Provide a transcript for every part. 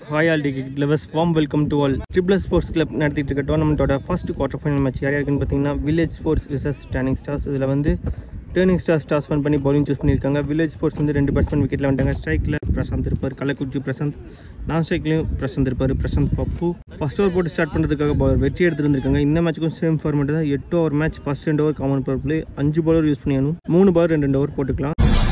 hi all டிக்கெட் லெவஸ் வாம் welcome to all triple sports club நடத்திட்டு இருக்க டோர்னமெண்ட்டோட ஃபர்ஸ்ட் குவார்டர் ஃபைனல் மேட்ச் யார் யாருக்குன்னு பார்த்தீங்கன்னா village sports versus turning stars இதில் வந்து டேர்னிங் ஸ்டார்ஸ் டாஸ் ஃபன் பண்ணி பவுலிங் சூஸ் பண்ணியிருக்காங்க வில்லேஜ் ஸ்போர்ட்ஸ் வந்து ரெண்டு பேட்ஸ்மேன் விக்கெட்டில் வந்துட்டாங்க ஸ்ட்ரைக்கில் பிரசாந்த் இருப்பார் கள்ளக்குறிச்சி பிரசாந்த் லாஸ்ட் ஸ்ட்ரைக்லையும் பிரசாந்த் இருப்பார் பிரசாந்த் பப்பு ஃபர்ஸ்ட் ஓவர் போட்டு ஸ்டார்ட் பண்ணுறதுக்காக bowler வெற்றி எடுத்துட்டு வந்திருக்காங்க இந்த மேட்ச்சுக்கும் சேம் ஃபார்மேட் தான் எட்டு ஓவர் மேட்ச் ஃபர்ஸ்ட் ரெண்டு ஓவர் காமன் பவர் பிளே அஞ்சு பவுலர் யூஸ் பண்ணியானும் மூணு பவர் ரெண்டு ரெண்டு ஓவர் போட்டுக்கலாம்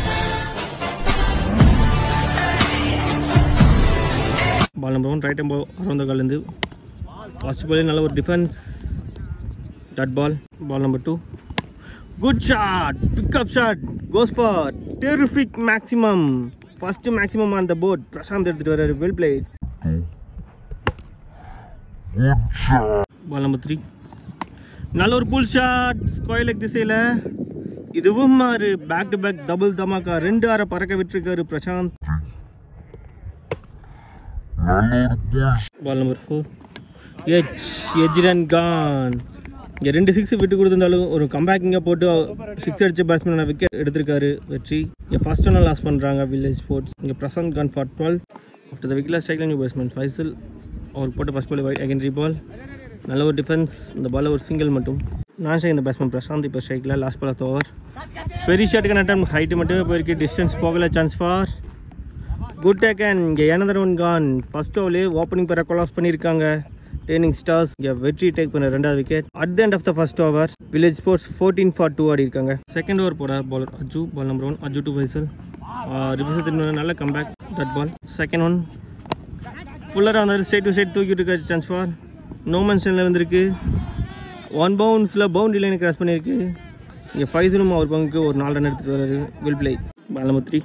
ball number one right tempo around கால்லேருந்து ஃபர்ஸ்ட் பாலே நல்ல ஒரு defence dot ball ball number two good shot pick up shot goes for terrific maximum first maximum on the board Prashanth எடுத்துட்டு வர்றாரு well played ball number three நல்ல ஒரு pull shot square leg திசையில் இதுவும் ஒரு பேக் டு பேக் டபுள் தமாக்கா ரெண்டு ஆற பறக்க விட்டுருக்காரு பிரசாந்த் பால் நம்பர் ஃபோர் எச் எஜ் ரன் கான் இங்கே ரெண்டு சிக்ஸ் விட்டு கொடுத்துருந்தாலும் ஒரு கம்பேக் இங்கே போட்டு சிக்ஸ் அடிச்ச பேட்ஸ்மேனான விக்கெட் எடுத்திருக்காரு வெற்றி இங்கே ஃபர்ஸ்ட் ஒன்றும் லாஸ் பண்ணுறாங்க வில்லேஜ் ஸ்போர்ட்ஸ் இங்கே Prashanth gone for twelve after the wicket ஸ்ட்ரைக்கில் நியூ பேட்ஸ்மேன் ஃபைசல் அவர் போட்ட ஃபர்ஸ்ட் பால் செகண்டரி பால் நல்ல ஒரு டிஃபென்ஸ் இந்த பால் ஒரு சிங்கிள் மட்டும் நான் ஸ்ட்ரைக் இந்த பேட்ஸ்மேன் பிரசாந்த் இப்போ ஸ்ட்ரைக்கில் லாஸ்ட் பால் ஆஃப் ஓவர் பெரிய ஷாட்டுக்கான டைம் ஹைட்டு மட்டுமே போயிருக்கு டிஸ்டன்ஸ் போகல சான்ஸ் ஃபார் குட் டேக்கன் இங்கே எனதர் ஒன் கான் ஃபர்ஸ்ட் ஓவர்லேயே ஓப்பனிங் பெற கொலாப்ஸ் பண்ணியிருக்காங்க டேனிங் ஸ்டார்ஸ் இங்கே வெற்றி டேக் பண்ண ரெண்டாவது wicket at the end of the first over village sports fourteen for two ஆடி இருக்காங்க செகண்ட் ஓவர் போட bowler Aju ball number one Aju to Faisal ரிபிசத்தின் நல்ல comeback that ball second one ஃபுல்லராக வந்தார் சைட் டு சைட் தூக்கிட்டு இருக்க சான்ஸ் ஃபார் நோ மென்ஷனில் வந்திருக்கு ஒன் பவுன்ஸில் பவுண்டரி லைனை கிராஸ் பண்ணியிருக்கு இங்கே ஃபைசலும் அவர் பங்குக்கு ஒரு நாலு ரன் எடுத்துகிட்டு வர்றாரு well play ball number three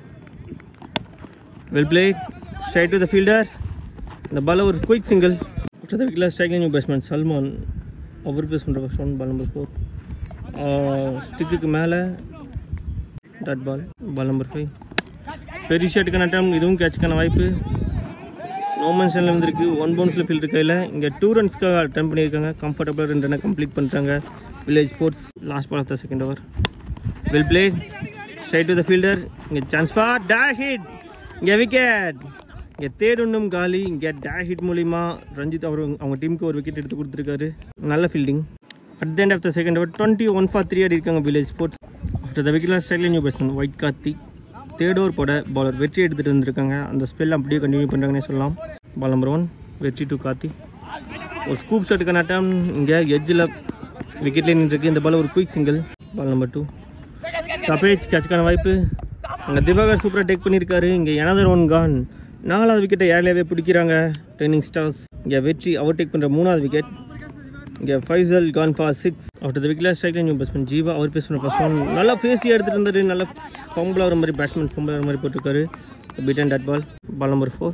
well played straight to the fielder இந்த பால் ஒரு குயிக் சிங்கிள் ஃபஸ்ட் விக்கெட்டில் ஸ்ட்ரைக்கிங் நியூ பேட்ஸ்மேன் சல்மான் ஓவர் பேஸ் பண்ணுற first one ball number four ஸ்டிக்குக்கு மேலே dot ball ball number five பெரிய ஷாட்டுக்கான டைம் இதுவும் கேட்சுக்கான வாய்ப்பு நோ மென்ஷனில் வந்திருக்கு ஒன் பவுன்ஸில் ஃபீல்டு கையில் இங்கே டூ ரன்ஸ்க்காக அட்டம் பண்ணியிருக்காங்க கம்ஃபர்டபுளாக ரெண்டு ரன்னை கம்ப்ளீட் பண்ணுறாங்க village sports last ball of the second over well played straight to the fielder இங்கே சான்ஸ் ஃபார் டேஷ் ஹிட் இங்கே விக்கெட் இங்கே தேர்ட் ஒன்றும் காலி இங்கே டேஷ் ஹிட் மூலிமா ரஞ்சித் அவர் அவங்க டீமுக்கு ஒரு விக்கெட் எடுத்து கொடுத்துருக்காரு நல்ல fielding at the end of the second over twenty one for three ஆடி இருக்காங்க village sports after the wicket ஸ்டைலில் new batsman white Karthi third over போட பாலர் வெற்றி எடுத்துகிட்டு வந்திருக்காங்க அந்த ஸ்பெல் அப்படியே கண்டினியூ பண்ணுறாங்கன்னே சொல்லலாம் ball number one Vetri to Karthi ஒரு ஸ்கூப் ஷாட்டுக்கான டைம் இங்கே எட்ஜில் விக்கெட்லேயே நின்றுருக்கு இந்த பால் ஒரு quick single ball number two கபேஜ் கேட்சுக்கான வாய்ப்பு அங்கே திவாகர் சூப்பராக டேக் பண்ணியிருக்காரு இங்கே எனதர் ஒன் கான் நாலாவது விக்கெட்டை ஏர்லேயே பிடிக்கிறாங்க ட்ரைனிங் ஸ்டார்ஸ் இங்கே வெற்றி அவர் டேக் பண்ணுற மூணாவது விக்கெட் இங்கே Faisal gone for six after the wicket ஸ்ட்ரைக்கில் நியூ பேட்ஸ்மேன் ஜீவா அவர் பேஸ் பண்ண ஃபர்ஸ்ட் ஒன் நல்லா ஃபேஸி எடுத்துகிட்டு இருந்தாரு நல்லா ஃபம்பிள் ஆகிற மாதிரி பேட்ஸ்மேன் ஃபம்பிள் ஆகிற மாதிரி போட்டிருக்காரு beat and dot ball ball number four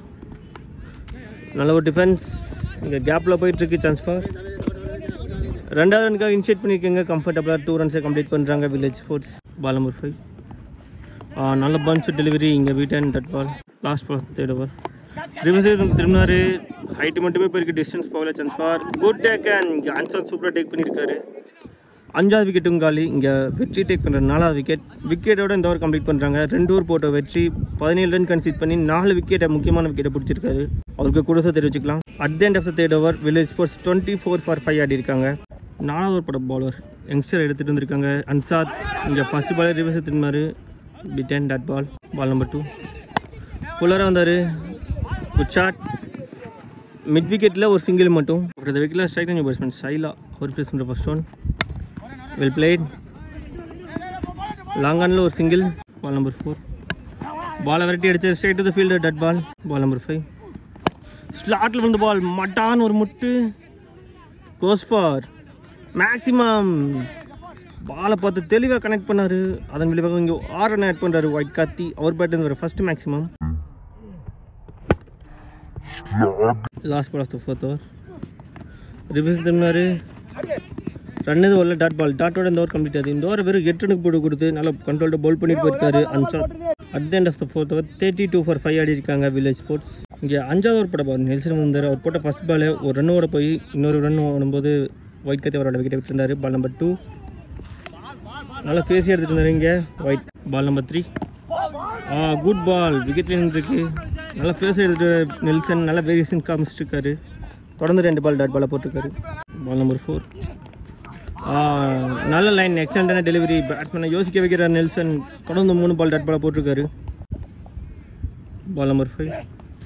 நல்ல ஒரு டிஃபென்ஸ் இங்கே கேப்பில் போயிட்டுருக்கு சான்ஸ் ஃபார் ரெண்டாவது ரனுக்காக இனிஷியேட் பண்ணியிருக்கீங்க கம்ஃபர்டபுளாக டூ ரன்ஸை கம்ப்ளீட் பண்ணுறாங்க village sports ball number five நல்ல பன்ச் டெலிவரி இங்கே beat and dot ball last ball third over reverse திரும்பினாரு ஹைட்டு மட்டுமே போயிருக்கு டிஸ்டன்ஸ் போகல chance for good taken இங்கே ஆன்சர் சூப்பராக டேக் பண்ணியிருக்காரு அஞ்சாவது விக்கெட்டும் காலி இங்கே வெற்றி டேக் பண்ணுற நாலாவது விக்கெட் விக்கெட்டோட இந்த ஓவர் கம்ப்ளீட் பண்ணுறாங்க ரெண்டு ஓவர் போட்ட வெற்றி பதினேழு ரன் கன்சீட் பண்ணி நாலு விக்கெட்டை முக்கியமான விக்கெட்டை பிடிச்சிருக்காரு அவருக்கு கூட தெரிவிச்சுக்கலாம் at the end of the third over village sports twenty four for five ஆடி இருக்காங்க நாலாவது ஓவர் போட பாலர் யங்ஸ்டர் எடுத்துகிட்டு வந்திருக்காங்க அன்சாத் இங்கே ஃபர்ஸ்ட் பாலே ரிவர்ஸ் திரும்பினார் beat and dot ball ball number two ஃபுல்லராக வந்தார் குட் ஷாட் மிட் விக்கெட்டில் ஒரு சிங்கிள் மட்டும் அப்புறம் விக்கெட்டில் ஸ்ட்ரைக் நியூ பேட்ஸ்மேன் சைலா அவர் பேஸ் பண்ணுற first one well played long ஆனில் ஒரு சிங்கிள் பால் நம்பர் ஃபோர் பாலை விரட்டி அடிச்சு straight to the fielder dot ball ball number five ஸ்லாட்டில் வந்து பால் மட்டான்னு ஒரு முட்டு கோஸ் ஃபார் மேக்ஸிமம் பாலை பார்த்து தெளிவாக கனெக்ட் பண்ணார் அதன் விளைவாக இங்கே ஆறு ரன் ஆட் பண்ணுறாரு ஒயிட் காத்தி அவர் பேட் வர first maximum last ball of the fourth over reverse திரும்பினாரு ரன் இது வரல டாட் பால் டாட்டோட இந்த ஓவர் கம்ப்ளீட் ஆகுது இந்த ஓவர் வெறும் எட்டு ரனுக்கு போட்டு கொடுத்து நல்லா கண்ட்ரோல்ட பவுல் பண்ணிட்டு போயிருக்காரு Ansar at the end of the fourth over thirty two for five ஆடி இருக்காங்க வில்லேஜ் ஸ்போர்ட்ஸ் இங்கே அஞ்சாவது ஓவர் போட பாரு நெல்சன் வந்தார் அவர் போட்ட ஃபர்ஸ்ட் பால் ஒரு ரன்னோட போய் இன்னொரு ரன் ஓடும்போது ஒயிட் கத்தி அவரோட விக்கெட்டை விட்டுருந்தாரு பால் நம்பர் டூ நல்லா ஃபேஸி எடுத்துகிட்டு இருந்தாரு இங்கே wide ball number three ah good ball wicket இருக்கு நல்லா ஃபேஸ் எடுத்துட்டு நெல்சன் நல்ல வேரியேஷன் காமிச்சிருக்காரு தொடர்ந்து ரெண்டு பால் டாட் பாலாக போட்டிருக்காரு பால் நம்பர் ஃபோர் நல்ல லைன் எக்ஸலண்டான டெலிவரி பேட்ஸ்மேனை யோசிக்க வைக்கிற நெல்சன் தொடர்ந்து மூணு பால் டாட் பாலாக போட்டிருக்காரு பால் நம்பர் ஃபைவ்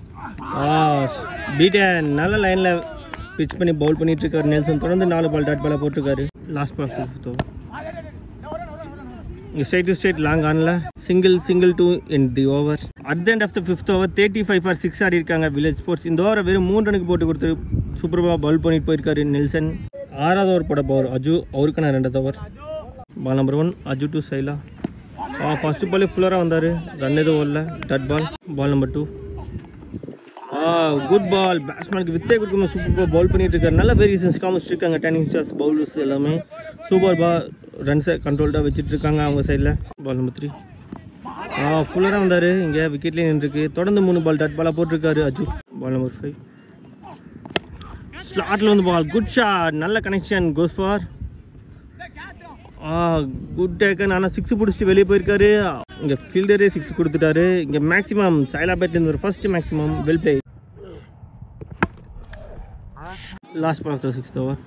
பீட்டன் நல்ல லைனில் பிச் பண்ணி பவுல் பண்ணிட்டு இருக்காரு நெல்சன் தொடர்ந்து நாலு பால் டாட் பாலாக போட்டிருக்காரு last ball fifth over straight to straight long ஆன்ல single single two in the over at the end of the fifth over thirty five for six ஆடி இருக்காங்க வில்லேஜ் ஸ்போர்ட்ஸ் இந்த ஓவரை வெறும் மூணு ரனுக்கு போட்டு கொடுத்து சூப்பராக பவுல் பண்ணிட்டு போயிருக்காரு நெல்சன் ஆறாவது ஓவர் போட பவர் அஜு அவருக்கான ரெண்டாவது over ball number one Aju to Saila ah first பாலே ஃபுல்லராக வந்தார் ரன் எதுவும் வரல dot ball ball number two ah good ball பேட்ஸ்மேனுக்கு வித்தே கொடுக்கணும் சூப்பர் பவுல் பண்ணிட்டு இருக்காரு நல்ல வேரியேஷன்ஸ் காமிச்சிட்டு இருக்காங்க டென்னிங் ஸ்டார்ஸ் பவுலர்ஸ் எல்லாமே சூப்பர் பால் ரன்ஸை கண்ட்ரோல்டாக வச்சுட்டு இருக்காங்க அவங்க சைடில் பால் நம்பர் த்ரீ ஆ ஃபுல்லராக வந்தார் இங்கே விக்கெட்லேயே நின்றுருக்கு தொடர்ந்து மூணு பால் டாட் பாலாக போட்டிருக்காரு அஜு பால் நம்பர் ஃபைவ் ஸ்லாட்டில் வந்து பால் குட் ஷாட் நல்ல connection goes for ah good taken ஆனால் சிக்ஸ் பிடிச்சிட்டு வெளியே போயிருக்காரு இங்கே ஃபீல்டரே சிக்ஸ் கொடுத்துட்டாரு இங்கே மேக்ஸிமம் சைலா பேட்லேருந்து ஒரு first maximum well play last ball of the sixth over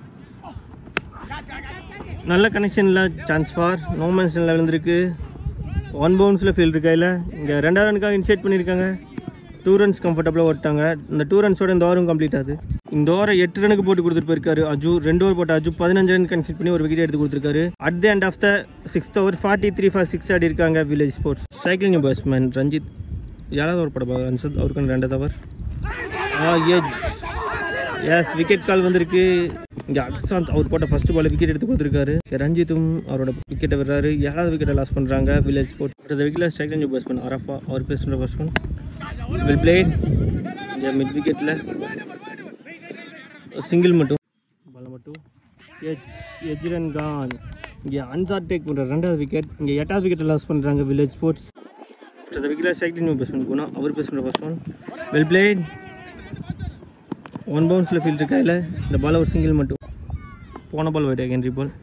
நல்ல கனெக்ஷனில் சான்ஸ் ஃபார் நோ மென்ஷனில் விழுந்திருக்கு ஒன் பவுன்ஸில் ஃபீல்ட் இருக்கையில் இங்கே ரெண்டாவது ரனுக்காக இன்சைட் பண்ணியிருக்காங்க டூ ரன்ஸ் கம்ஃபர்டபுளாக ஓட்டாங்க இந்த டூ ரன்ஸோட இந்த ஓவரும் கம்ப்ளீட் ஆகுது இந்த ஓவரை எட்டு ரனுக்கு போட்டு கொடுத்துட்டு போயிருக்காரு அஜு ரெண்டு ஓவர் போட்ட அஜு பதினஞ்சு ரன் கன்சிட் பண்ணி ஒரு விக்கெட் எடுத்து கொடுத்துருக்காரு at the end of the sixth over forty three for six ஆடி இருக்காங்க village sports cycling batsman Ranjith ஏழாவது ஓவர் போட அன்சத் அவருக்கான ரெண்டாவது ஓவர் ஆ ஏஜ் எஸ் விக்கெட் கால் வந்திருக்கு இங்கே அக்சாந்த் அவர் போட்ட ஃபர்ஸ்ட் பால் விக்கெட் எடுத்து கொடுத்துருக்காரு ரஞ்சித்தும் அவரோட விக்கெட்டை விடுறாரு ஏழாவது விக்கெட்டை லாஸ் பண்ணுறாங்க வில்லேஜ் ஸ்போர்ட் அடுத்த விக்கெட்டில் செகண்ட் பேட்ஸ்மேன் அரஃபா அவர் பேஸ் பண்ணுற ஃபர்ஸ்ட் ஒன் வில் பிளேட் இங்கே மிட் விக்கெட்டில் சிங்கிள் மட்டும் பால் மட்டும் எச் எஜ்ரன் கான் இங்கே அன்சாட் டேக் பண்ணுற ரெண்டாவது விக்கெட் இங்கே எட்டாவது விக்கெட்டை லாஸ் பண்ணுறாங்க வில்லேஜ் ஸ்போர்ட்ஸ் அடுத்த விக்கெட்டில் செகண்ட் பேட்ஸ்மேன் போனால் அவர் பேஸ் பண்ணுற first one well played one பவுன்ஸில் ஃபீல்ட் கையில் இந்த பால் ஒரு சிங்கிள் மட்டும் போன ball wide Henry ball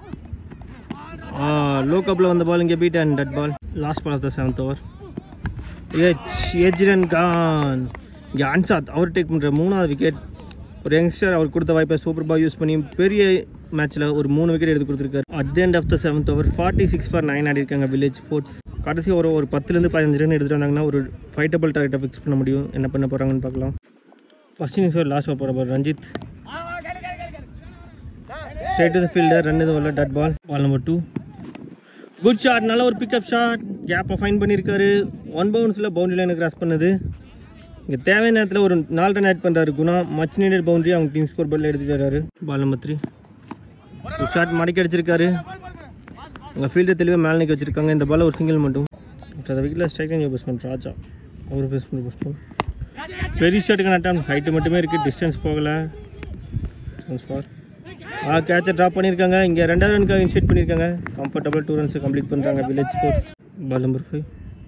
low கப்பில் வந்த பால் இங்கே beat and dot ball last ball of the seventh over எச் எஜ்ரன் கான் இங்கே அன்சாத் அவர் டேக் பண்ணுற மூணாவது விக்கெட் ஒரு யங்ஸ்டர் அவர் கொடுத்த வாய்ப்பை சூப்பர் பால் யூஸ் பண்ணி பெரிய மேட்ச்சில் ஒரு மூணு விக்கெட் எடுத்து கொடுத்துருக்காரு at the end of the seventh over forty six for nine ஆடி இருக்காங்க வில்லேஜ் ஸ்போர்ட்ஸ் கடைசி ஒரு ஒரு பத்துலேருந்து பதினஞ்சு ரன் எடுத்துகிட்டு வந்தாங்கன்னா ஒரு ஃபைட்டபிள் டார்கெட்டை ஃபிக்ஸ் பண்ண முடியும் என்ன பண்ண போகிறாங்கன்னு பார்க்கலாம் ஃபர்ஸ்ட் இன்னிங்ஸ் ஒரு லாஸ்ட் ஓவர் போட போகிற Ranjith straight to the fielder run எதுவும் வரல dot ball ball number two good shot நல்ல ஒரு பிக்கப் ஷாட் கேப்பை ஃபைன் பண்ணியிருக்காரு ஒன் பவுன்ஸில் பவுண்டரி லைனை கிராஸ் பண்ணுது இங்கே தேவையான நேரத்தில் ஒரு நாலு ரன் ஆட் பண்ணுறாரு குணா மச் நீடட் பவுண்டரி அவங்க டீம் ஸ்கோர் பால் எடுத்துட்டு வராரு பால் நம்பர் த்ரீ ஒரு ஷாட் மடக்கி அடிச்சிருக்காரு உங்கள் ஃபீல்டர் தெளிவாக மேலே நிற்க வச்சிருக்காங்க இந்த பால் ஒரு சிங்கிள் மட்டும் அந்த விக்கெட்டில் ஸ்ட்ரைக்கிங் பேட்ஸ்மேன் ராஜா அவர் பேஸ் பண்ணி பேட்ஸ்மேன் பெரிய ஷாட்டுக்கான அட்டம் ஹைட்டு மட்டுமே இருக்குது டிஸ்டன்ஸ் போகலை சான்ஸ் ஃபார் ஆ கேட்சை ட்ராப் பண்ணியிருக்காங்க இங்கே ரெண்டாவது ரனுக்காக இன்ஷியேட் பண்ணியிருக்காங்க கம்ஃபர்டபுள் டூ ரன்ஸ் கம்ப்ளீட் பண்ணுறாங்க village sports ball number five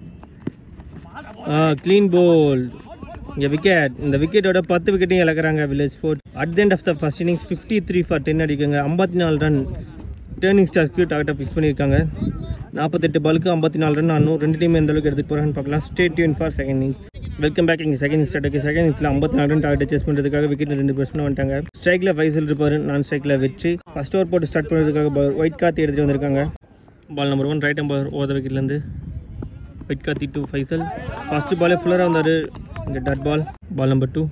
ah clean bowled இங்கே விக்கெட் இந்த விக்கெட்டோட பத்து விக்கெட்டையும் இழக்கிறாங்க village sport at the end of the first innings fifty three for ten அடிக்காங்க ஐம்பத்தி நாலு ரன் டேர்னிங் ஸ்டார்ஸ்க்கு டார்கெட்டை ஃபிக்ஸ் பண்ணியிருக்காங்க நாற்பத்தெட்டு பாலுக்கு ஐம்பத்தி நாலு ரன் ஆனும் ரெண்டு டீம் எந்த அளவுக்கு எடுத்துகிட்டு போகிறான்னு பார்க்கலாம் stay tuned for second innings welcome back இங்கே செகண்ட் ஸ்டார்ட்டுக்கு செகண்ட் இன்னிங்ஸில் ஐம்பத்தி நாலு ரன் டார்கெட் சேஸ் பண்ணுறதுக்காக விக்கெட் ரெண்டு பேர்ஸ்மேன் வந்துட்டாங்க ஸ்ட்ரைக்கில் ஃபைசல் இருப்பார் நான் ஸ்ட்ரைக்கில் வெற்றி ஃபர்ஸ்ட் ஓவர் போட்டு ஸ்டார்ட் பண்ணுறதுக்காக ஒயிட் காத்தி எடுத்துகிட்டு வந்திருக்காங்க ball number one right number over விக்கெட்லேருந்து ஒயிட் காத்தி டூ ஃபைசல் ஃபர்ஸ்ட் பாலே ஃபுல்லராக வந்தார் இங்கே dot ball ball number two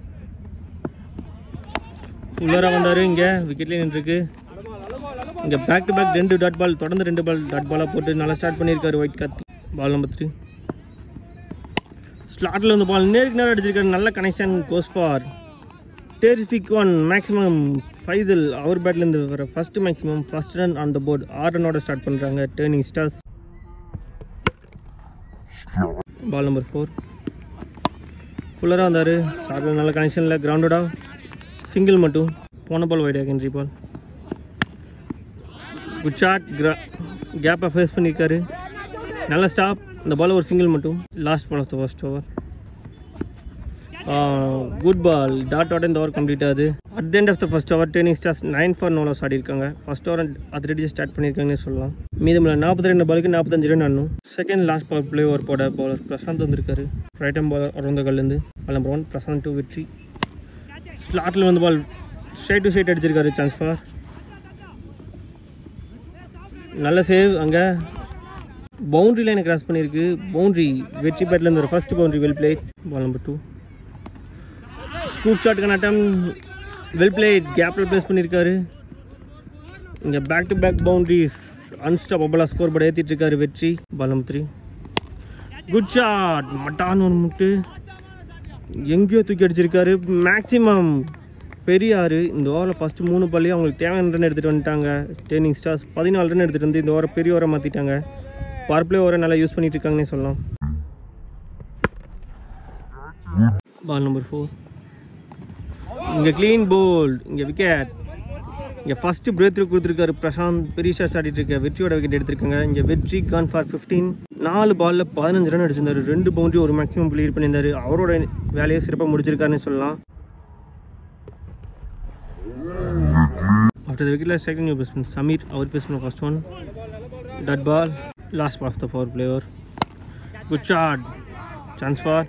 ஃபுல்லராக வந்தார் இங்கே விக்கெட்லேயே நின்றுருக்கு இங்கே பேக் டு பேக் ரெண்டு டாட் பால் தொடர்ந்து ரெண்டு பால் டாட் பாலாக போட்டு நல்லா ஸ்டார்ட் பண்ணியிருக்காரு ஒயிட் காத்தி பால் நம்பர் த்ரீ ஸ்லாட்டில் வந்து பால் நேருக்கு நேரம் அடிச்சிருக்காரு நல்ல connection goes for terrific one maximum Faisal அவர் பேட்லேருந்து வர first maximum first run on the board ஆறு ரனோட ஸ்டார்ட் பண்ணுறாங்க turning stars ball number four ஃபுல்லராக வந்தார் ஸ்டார்டில் நல்ல கனெக்ஷனில் கிரவுண்டடா சிங்கிள் மட்டும் போன ball wide Henry ball good shot கிரா கேப்பை ஃபேஸ் பண்ணியிருக்காரு நல்ல ஸ்டாப் இந்த பால் ஒரு சிங்கிள் மட்டும் last ball of the first over good ball dot dot இந்த ஓவர் கம்ப்ளீட் ஆகுது at the end of the first over turning stars nine for no loss ஆடி இருக்காங்க ஃபர்ஸ்ட் ஓவர் அதிரடியாக ஸ்டார்ட் பண்ணியிருக்காங்கன்னு சொல்லலாம் மீதமில்ல நாற்பத்தி ரெண்டு பாலுக்கு நாற்பத்தஞ்சு ரன் ஆடணும் second last ball play over போட பவுலர் பிரசாந்த் வந்திருக்காரு ரைட் ஹேம் பாலர் அரவந்தகல்லேருந்து ball number one Prashanth to Vetri ஸ்லாட்டில் வந்து பால் ஸ்ட்ரைட் டு ஸ்ட்ரைட் அடிச்சிருக்காரு சான்ஸ் ஃபார் நல்ல சேவ் அங்கே பவுண்ட்ரி லைனை கிராஸ் பண்ணியிருக்கு பவுண்ட்ரி வெற்றி பேட்லேருந்து ஒரு first boundary well played ball number two scoop ஷாட்டுக்கான அட்டம் வெல் பிளேட் கேப்பில் ப்ளேஸ் பண்ணியிருக்காரு இங்கே பேக் டு பேக் பவுண்ட்ரிஸ் அன்ஸ்டாப்பபிளாக ஸ்கோர் போர்டு ஏற்றிட்டு இருக்காரு வெற்றி பால் நம்பர் த்ரீ குட் ஷாட் மட்டான்னு ஒன்று முட்டு எங்கேயோ தூக்கி அடிச்சிருக்காரு மேக்ஸிமம் பெரியார் இந்த ஓவரில் ஃபஸ்ட்டு மூணு பள்ளியும் அவங்களுக்கு தேவையான ரன் எடுத்துகிட்டு வந்துட்டாங்க டேர்னிங் ஸ்டார்ஸ் பதினாலு ரன் எடுத்துகிட்டு வந்து இந்த ஓவரை பெரிய ஓவரை மாற்றிட்டாங்க பவர் பிளே ஓவரை நல்லா யூஸ் பண்ணிட்டு இருக்காங்கன்னே சொல்லலாம் பால் நம்பர் ஃபோர் இங்கே க்ளீன் போல்ட் இங்கே விக்கெட் இங்கே ஃபஸ்ட்டு பிரேக் த்ரூ கொடுத்துருக்காரு பிரசாந்த் பெரிய ஷாட்ஸ் ஆடிட்டு இருக்க வெற்றியோட விக்கெட் எடுத்திருக்காங்க இங்கே வெற்றி கான் ஃபார் ஃபிஃப்டீன் நாலு பாலில் பதினஞ்சு ரன் அடிச்சிருந்தாரு ரெண்டு பவுண்டரி ஒரு மேக்ஸிமம் கிளியர் பண்ணியிருந்தாரு அவரோட வேலையை சிறப்பாக முடிச்சிருக்காருன்னு சொல்லலாம் ஆஃப்டர் த விக்கெட்டில் செகண்ட் நியூ பேட்ஸ்மேன் சமீர் அவர் பேசணும் first one dot ball last ball of the four player good shot chance for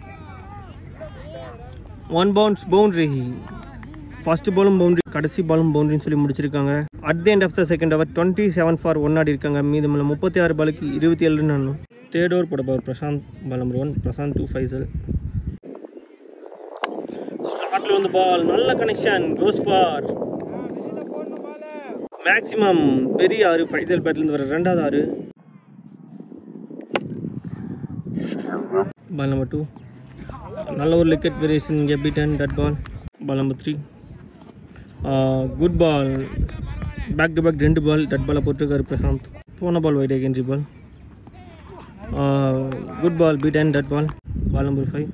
one bounce boundary first பாலும் பவுண்ட்ரி கடைசி பாலும் பவுண்ட்ரின்னு சொல்லி முடிச்சிருக்காங்க at the end of the second over twenty seven for one ஆடி இருக்காங்க மீதமில்ல முப்பத்தி ஆறு பாலுக்கு இருபத்தி ஏழு ரன் ஆடணும் தேர்ட் ஓவர் போட போகிற Prashanth ball number one Prashanth to Faisal ஸ்டார்ட்ல வந்து பால் நல்ல கனெக்ஷன் கோஸ் ஃபார் மேக்ஸிமம் பெரிய ஆறு ஃபைசல் பேட்லேருந்து வர ரெண்டாவது ஆறு பால் நம்பர் டூ நல்ல ஒரு விக்கெட் வேரியேஷன் இங்கே beaten dot ball ball number three good ball back to back ரெண்டு பால் டட் பாலை போட்டிருக்காரு பிரசாந்த் போன பால் வைட் அகேன்ட்ரி ball good ball beaten dot ball ball number five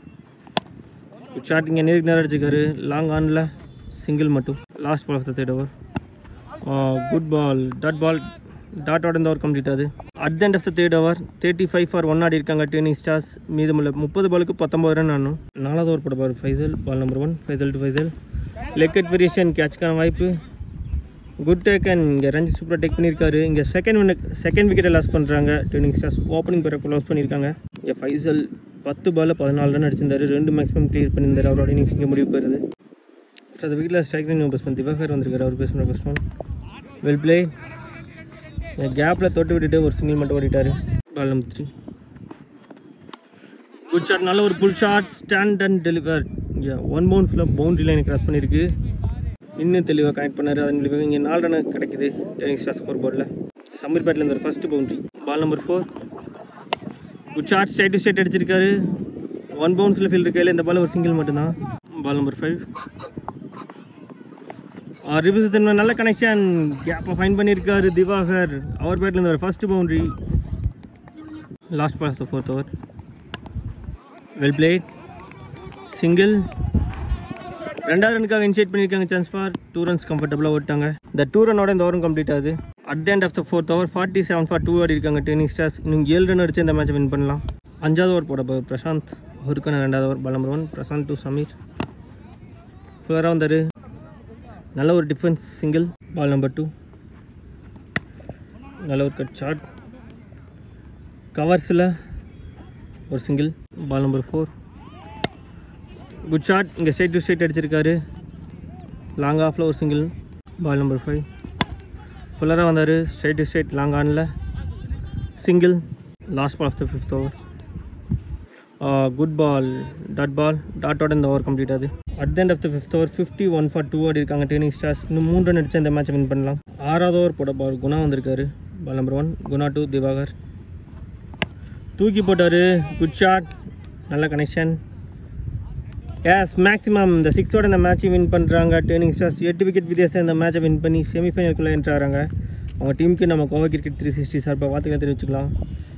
shot இங்கே நேருக்கு நேரம் அடிச்சிருக்காரு லாங் ஆனில் சிங்கிள் மட்டும் last ball of the third over good ball dot ball dot ஆட் இந்த ஓவர் கம்ப்ளீட் ஆகுது at end of the third over thirty five for one ஆடி இருக்காங்க டென்னிங் ஸ்டார்ஸ் மீதமுள்ள முப்பது பாலுக்கு பத்தொம்பது ரன் ஆடணும் நாலாவது ஓவர் போட பாரு Faisal ball number one Faisal to Faisal லெக்கெட் வேரியேஷன் கேட்ச்க்கான வாய்ப்பு குட் டேக்கன் இங்கே ரஞ்சி சூப்பராக டேக் பண்ணியிருக்காரு இங்கே செகண்ட் வின் செகண்ட் விக்கெட்டை லாஸ் பண்ணுறாங்க டென்னிங் ஸ்டார்ஸ் ஓப்பனிங் பேரை க்ளோஸ் பண்ணியிருக்காங்க இங்கே ஃபைசல் பத்து பாலில் பதினாலு ரன் அடிச்சிருந்தாரு ரெண்டு மேக்ஸிமம் கிளியர் பண்ணியிருந்தாரு அவரோட இன்னிங்ஸ் இங்கே முடிவுக்கு வருது ஸோ அந்த வீட்டில் ஸ்ட்ரைக் நியூ பேட்ஸ்மேன் திவாகர் வந்திருக்காரு அவர் பேசுகிற ஃபர்ஸ்ட் ஒன் வெல் பிளே கேப்பில் தொட்டு விட்டுட்டு ஒரு சிங்கிள் மட்டும் ஓடிட்டாரு ball number three good shot நல்ல ஒரு pull shot stand and deliver இங்கே ஒன் பவுன்ஸில் பவுண்டரி லைனை கிராஸ் பண்ணியிருக்கு இன்னும் தெளிவாக கனெக்ட் பண்ணார் அதன் விளைவாக இங்கே நாலு ரன் கிடைக்குது டெனிங் ஸ்டார் ஸ்கோர் போர்டில் சம்மர் பேட்டில் இருந்த first boundary ball number four good shot straight to straight அடிச்சிருக்காரு ஒன் பவுன்ஸில் ஃபீல்டு கையில் இந்த பால் ஒரு சிங்கிள் மட்டும்தான் பால் நம்பர் ஃபைவ் ரிபிசத்தின் நல்ல கனெக்ஷன் கேப்பை ஃபைன் பண்ணியிருக்காரு திவாகர் அவர் பேட்டில் இருந்து ஒரு first boundary last ball of the fourth over well played single ரெண்டாவது ரனுக்காக இனிஷியேட் பண்ணியிருக்காங்க சான்ஸ் ஃபார் டூ ரன்ஸ் கம்ஃபர்டபுளாக ஓட்டாங்க இந்த டூ ரனோட இந்த ஓவரும் கம்ப்ளீட் ஆகுது at the end of the fourth over forty seven for two ஆடி இருக்காங்க டென்னிங் ஸ்டார்ஸ் இன்னும் ஏழு ரன் அடிச்சு இந்த மேட்சை வின் பண்ணலாம் அஞ்சாவது ஓவர் போட போகுது பிரசாந்த் அவருக்கான ரெண்டாவது over ball number one Prashanth to Sameer ஃபுல்லராக வந்தார் நல்ல ஒரு defence single ball number two நல்ல ஒரு கட் ஷாட் கவர்ஸில் ஒரு single ball number four good shot இங்கே ஸ்ட்ரைட் டு ஸ்ட்ரைட் அடிச்சிருக்காரு லாங் ஆஃபில் ஒரு சிங்கிள் பால் நம்பர் ஃபைவ் ஃபுல்லராக வந்தார் ஸ்ட்ரைட் டு ஸ்ட்ரைட் லாங் ஆனில் single last ball of the fifth over good ball dot ball டாட்டோட இந்த ஓவர் கம்ப்ளீட் ஆகுது at the end of the fifth over fifty one for two ஆடி இருக்காங்க turning stars இன்னும் மூணு ரன் அடிச்சு இந்த மேட்சை வின் பண்ணலாம் ஆறாவது ஓவர் போட பால் குணா வந்திருக்காரு ball number one Guna to Diwakar தூக்கி போட்டார் குட் ஷாட் நல்ல கனெக்ஷன் எஸ் மேக்ஸிமம் இந்த சிக்ஸோட இந்த மேட்சை வின் பண்ணுறாங்க டேர்னிங் ஸ்டார்ஸ் எட்டு விக்கெட் வித்தியாசம் இந்த மேட்சை வின் பண்ணி செமிஃபைனலுக்குள்ளே என்ட்ராகிறாங்க அவங்க டீமுக்கு நம்ம கோவா கிரிக்கெட் த்ரீ சிக்ஸ்டி சார்பாக வாழ்த்துக்களை தெரிவிச்சுக்கலாம்